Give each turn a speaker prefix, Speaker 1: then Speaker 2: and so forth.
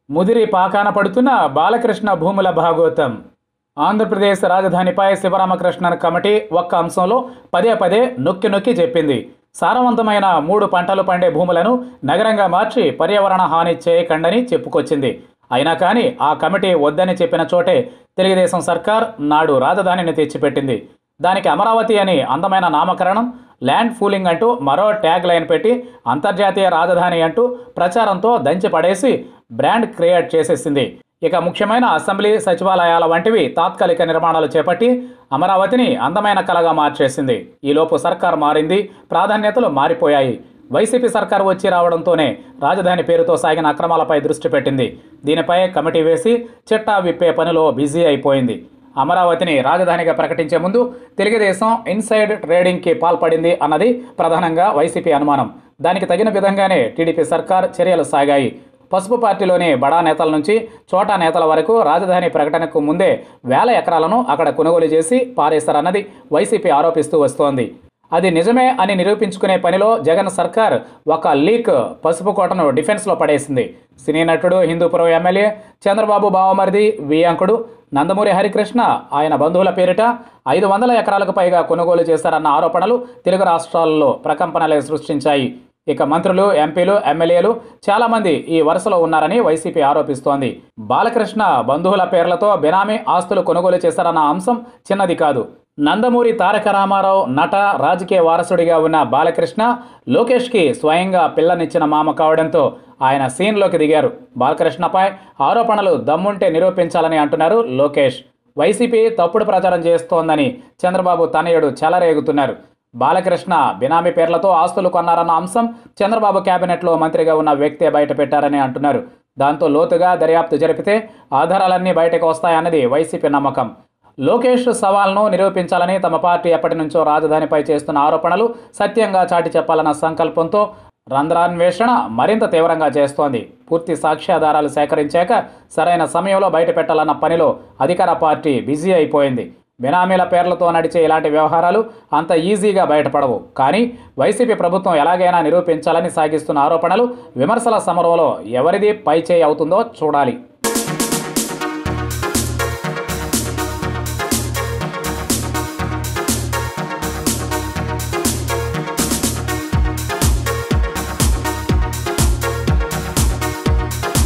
Speaker 1: ముదిరి పాకాన పడుతున్న బాలకృష్ణ భూముల భాగోతం ఆంధ్రప్రదేశ్ రాజధానిపై శివరామకృష్ణన్ కమిటీ ఒక్క అంశంలో పదే పదే నొక్కి నొక్కి చెప్పింది సారవంతమైన మూడు పంటలు పండే భూములను నగరంగా మార్చి పర్యావరణ హాని చేయకండని చెప్పుకొచ్చింది అయినా కానీ ఆ కమిటీ వద్దని చెప్పిన చోటే తెలుగుదేశం సర్కార్ నాడు రాజధానిని తెచ్చిపెట్టింది దానికి అమరావతి అని అందమైన నామకరణం ల్యాండ్ ఫూలింగ్ అంటూ మరో ట్యాగ్ లైన్ పెట్టి అంతర్జాతీయ రాజధాని అంటూ ప్రచారంతో దంచి పడేసి బ్రాండ్ క్రియేట్ చేసేసింది ఇక ముఖ్యమైన అసెంబ్లీ సచివాలయాల వంటివి తాత్కాలిక నిర్మాణాలు చేపట్టి అమరావతిని అందమైన కలగా మార్చేసింది ఈలోపు సర్కార్ మారింది ప్రాధాన్యతలు మారిపోయాయి వైసీపీ సర్కార్ వచ్చి రావడంతోనే రాజధాని పేరుతో సాగిన అక్రమాలపై దృష్టి పెట్టింది దీనిపై కమిటీ వేసి చిట్టా విప్పే పనిలో బిజీ అయిపోయింది అమరావతిని రాజధానిగా ప్రకటించే ముందు తెలుగుదేశం ఇన్సైడ్ ట్రేడింగ్కి పాల్పడింది అన్నది ప్రధానంగా వైసీపీ అనుమానం దానికి తగిన విధంగానే టీడీపీ సర్కార్ చర్యలు సాగాయి పసుపు పార్టీలోని బడా నేతల నుంచి చోటా నేతల వరకు రాజధాని ప్రకటనకు ముందే వేల ఎకరాలను అక్కడ కొనుగోలు చేసి పారేశారన్నది వైసీపీ ఆరోపిస్తూ వస్తోంది అది నిజమే అని నిరూపించుకునే పనిలో జగన్ సర్కార్ ఒక లీక్ పసుపు కోటను డిఫెన్స్లో పడేసింది సినీ నటుడు హిందూపురం ఎమ్మెల్యే చంద్రబాబు బావమరిది వియాంకుడు నందమూరి హరికృష్ణ ఆయన బంధువుల పేరిట ఐదు వందల ఎకరాలకు పైగా కొనుగోలు చేశారన్న ఆరోపణలు తెలుగు రాష్ట్రాల్లో ప్రకంపనలే సృష్టించాయి ఇక మంత్రులు ఎంపీలు ఎమ్మెల్యేలు చాలామంది ఈ వరుసలో ఉన్నారని వైసీపీ ఆరోపిస్తోంది బాలకృష్ణ బంధువుల పేర్లతో బినామీ ఆస్తులు కొనుగోలు చేశారన్న అంశం చిన్నది కాదు నందమూరి తారక రామారావు నట రాజకీయ వారసుడిగా ఉన్న బాలకృష్ణ లోకేష్కి స్వయంగా పిల్లనిచ్చిన మామ కావడంతో ఆయన సీన్లోకి దిగారు బాలకృష్ణపై ఆరోపణలు దమ్ముంటే నిరూపించాలని అంటున్నారు లోకేష్ వైసీపీ తప్పుడు ప్రచారం చేస్తోందని చంద్రబాబు తనయుడు చెలరేగుతున్నారు బాలకృష్ణ బినామీ పేర్లతో ఆస్తులు కొన్నారన్న అంశం చంద్రబాబు కేబినెట్లో మంత్రిగా ఉన్న వ్యక్తే బయటపెట్టారని అంటున్నారు దాంతో లోతుగా దర్యాప్తు జరిపితే ఆధారాలన్నీ బయటకు వస్తాయన్నది వైసీపీ నమ్మకం లోకేష్ సవాల్ను నిరూపించాలని తమ పార్టీ ఎప్పటి నుంచో రాజధానిపై చేస్తున్న ఆరోపణలు సత్యంగా చాటి చెప్పాలన్న సంకల్పంతో రంధ్రాన్వేషణ మరింత తీవ్రంగా చేస్తోంది పూర్తి సాక్ష్యాధారాలు సేకరించాక సరైన సమయంలో బయటపెట్టాలన్న పనిలో అధికార పార్టీ బిజీ అయిపోయింది బినామీల పేర్లతో నడిచే ఇలాంటి వ్యవహారాలు అంత ఈజీగా బయటపడవు కానీ వైసీపీ ప్రభుత్వం ఎలాగైనా నిరూపించాలని సాగిస్తున్న ఆరోపణలు విమర్శల సమరంలో ఎవరిది పైచేయి అవుతుందో చూడాలి